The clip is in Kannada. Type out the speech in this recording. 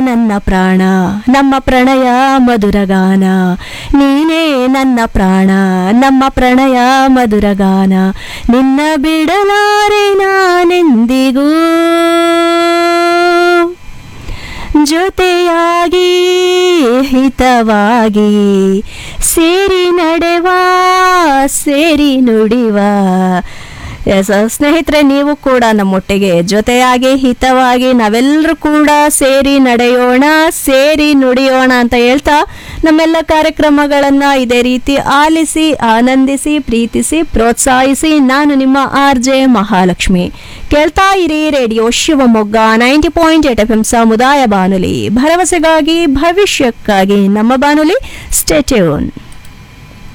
ನನ್ನ ಪ್ರಾಣ ನಮ್ಮ ಪ್ರಣಯ ಮಧುರಗಾನ ನೀನೇ ನನ್ನ ಪ್ರಾಣ ನಮ್ಮ ಪ್ರಣಯ ಮಧುರಗಾನ ನಿನ್ನ ಬಿಡಲಾರೆ ನಾನೆಂದಿಗೂ ಜೊತೆಯಾಗಿ ಹಿತವಾಗಿ ಸೇರಿ ನಡೆವ ಸೇರಿ ನುಡಿವ ಎಸ್ ಸ್ನೇಹಿತರೆ ನೀವು ಕೂಡ ನಮ್ಮೊಟ್ಟಿಗೆ ಜೊತೆಯಾಗಿ ಹಿತವಾಗಿ ನಾವೆಲ್ಲರೂ ಕೂಡ ಸೇರಿ ನಡೆಯೋಣ ಸೇರಿ ನುಡಿಯೋಣ ಅಂತ ಹೇಳ್ತಾ ನಮ್ಮೆಲ್ಲ ಕಾರ್ಯಕ್ರಮಗಳನ್ನು ಇದೇ ರೀತಿ ಆಲಿಸಿ ಆನಂದಿಸಿ ಪ್ರೀತಿಸಿ ಪ್ರೋತ್ಸಾಹಿಸಿ ನಾನು ನಿಮ್ಮ ಆರ್ ಜೆ ಮಹಾಲಕ್ಷ್ಮಿ ಕೇಳ್ತಾ ಇರಿ radio Shivamogga ninety point eight F M ಸಮುದಾಯ ಬಾನುಲಿ ಭರವಸೆಗಾಗಿ ಭವಿಷ್ಯಕ್ಕಾಗಿ ನಮ್ಮ ಬಾನುಲಿ ಸ್ಟೇಟ್ಯೂನ್